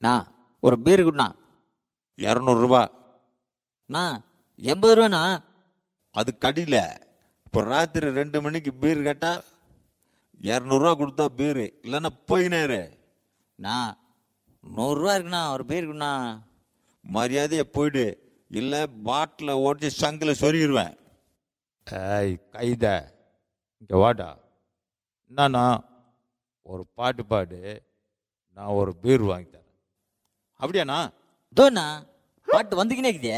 நான் ஒரு பீர் குண்ணா இரநூறுபா நான் எண்பது ரூபாண்ணா அது கடியில இப்போ ராத்திரி ரெண்டு மணிக்கு பீர் கேட்டா இரநூறுவா கொடுத்தா பீர் இல்லைன்னா போயினேரு நான் நூறுரூவா இருக்குண்ணா ஒரு பீர் குண்ணா மரியாதையை போயிடு இல்லை பாட்டில் ஓட்டி சங்கில் சொருகிடுவேன் ஏய் கைத இங்கே வாடா என்னண்ணா ஒரு பாட்டு பாடு நான் ஒரு பீர் வாங்கி தரேன் அப்படியாண்ணா தோண்ணா பாட்டு வந்துக்கினே இருக்குதே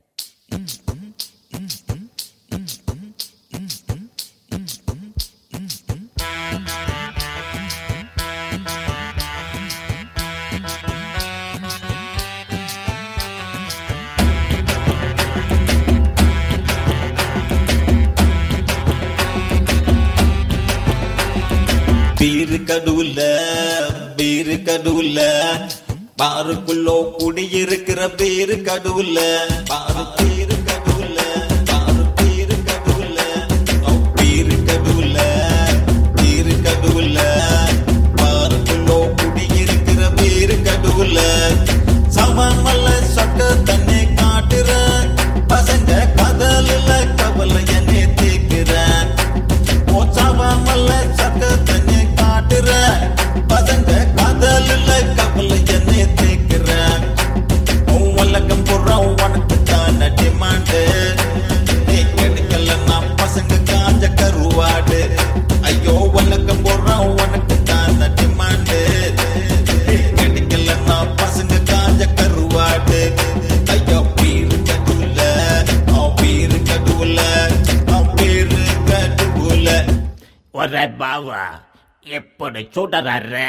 பீரு கடுவுல பீரு கடுவுல பாருக்குள்ளோ குடியிருக்கிற பீரு கடுவுல பாரு பீரு கடுவுல பாரு பீரு கடுவுல ஓ, பீரு கடுவுல பீரு கடுவுல பாருக்குள்ளோ குடியிருக்கிற பீரு கடுவுல சமமல்ல சொட்ட தண்ணி காட்டுற பசங்க கதலில் கவலை என்னை தீர்க்கிறேன் போச்சாவாமல்ல சக்க தண்ணி காட்டுற பசங்க காதலில் கவலை என்னை தேய்க்கிற உலகம் புறம் உனக்கு தான டிமாண்டு நீ கிடைக்கலன்னா பசங்க காஞ்ச கருவாடு ஐயோ உலகம் புறம் உனக்கு தான டிமாண்டு நீ கிடைக்கலன்னா பசங்க காஞ்ச கருவாடு ஐயோ பீரு கடுல அவன் பீரு கடுல அவன் பீரு கடுல ఒరే బావా ఎప్పుడు చూడరా రే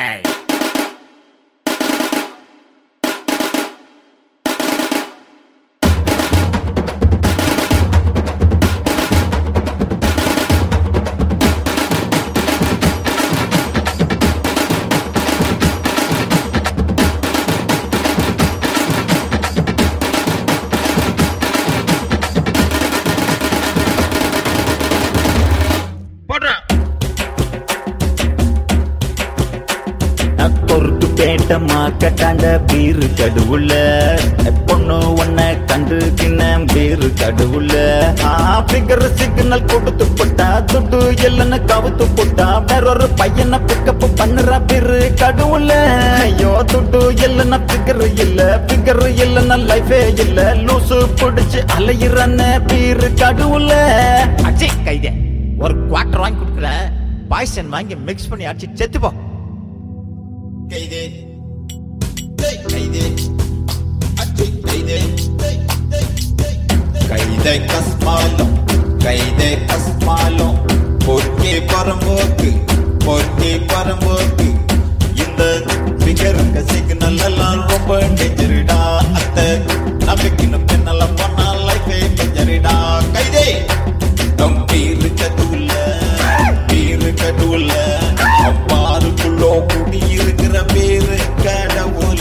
பொறுத்து பேட்ட மாக்கட்டாண்ட பீரு கடுவுல பொண்ணு உன்ன கண்டு கிண்ண பீரு கடுவுல பிகர் சிக்னல் கொடுத்து போட்டா துட்டு எல்லன்னு கவுத்து போட்டா வேறொரு பையனை பிக்கப் பண்ணுற பீரு கடுவுல ஐயோ துட்டு எல்லன பிகர் இல்ல பிகர் இல்லன லைஃபே இல்ல லூசு பிடிச்சு அலையிறன்னு பீரு கடுவுல அஜய் கைதே ஒரு குவார்டர் வாங்கி கொடுக்குற பாய்சன் வாங்கி மிக்ஸ் பண்ணி அடிச்சு செத்து போ கைதே டேய் கைதே அச்சி கைதே டேய் டேய் டேய் கைதே கஸ்மாலம் கைதே கஸ்மாலம் பொறுக்கே பரம்போக்கு பொறுக்கே பரம்போக்கு இந்த பிகருங்க சிக்னல் எல்லாம் ரொம்ப டேஞ்சரிடா அத்தை நம்பிக்கின்னு பின்னெல்லாம் பண்ணா லைஃபே டேஞ்சரிடா கைதே நம் பீரு கதுல பீரு கதுல அப்பாருக்குள்ளோ குடி இருக்கிற பேரு கடவுள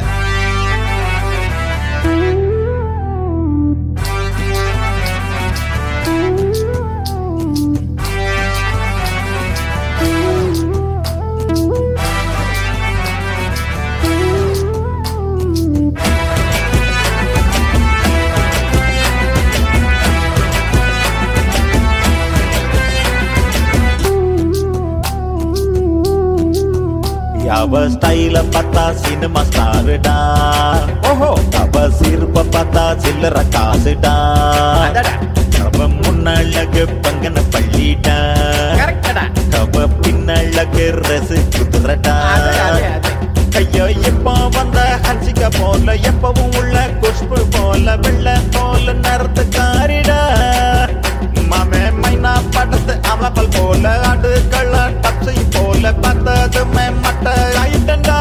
அவ ஸ்டைல பார்த்தா சினிமா ஸ்டாருடா ஓஹோ அவ சிரிப்ப பார்த்தா சில்லற காசுடா அடடா. அவ முன்னழகு பங்கன பள்ளிடா கரெக்டடா அவ பின்னழகு ரசு குதிரடா அதே, அதே, அதே. ஐயோ எப்போ வந்த ஹன்சிகா போல எப்பவும் உள்ள குஷ்பு போல வெள்ள போல நிறத்து காரிடா மாமே மைனா படத்து அமப்பல் போல அடுக்கள டப்ஸை போல பார்த்ததுமே மட்ட ஆயிட்டண்டா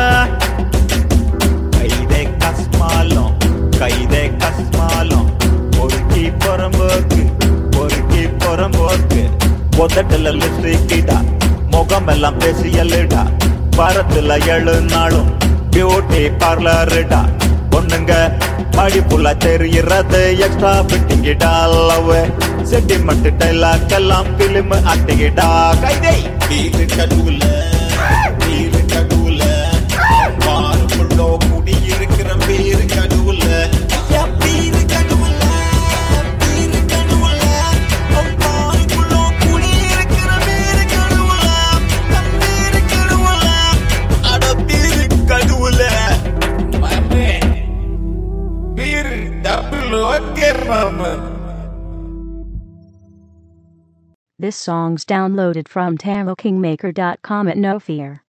கைதே கஸ்மாலம் கைதே கஸ்மாலம் பொறுக்கி புறம்போக்கு பொறுக்கி புறம்போக்கு உதட்டுல லிஸ்டிக்கிடா முகமெல்லாம் பேசியல்லுடா வாரத்துல ஏழு நாளும் பியூட்டி பார்லருடா பொண்ணுங்க படிப்புல தெரிகிறது எக்ஸ்ட்ரா ஃபிட்டிங்கிடா லவ் சென்டிமெண்ட் டைலாக் எல்லாம் பிலிம் அட்டிக்கிட்டா கைதை பீரு கடுவுல பீரு கடுவுல பாருக்குள்ளோ இல்லாம This song's downloaded from TaroKingmaker.com at no fear.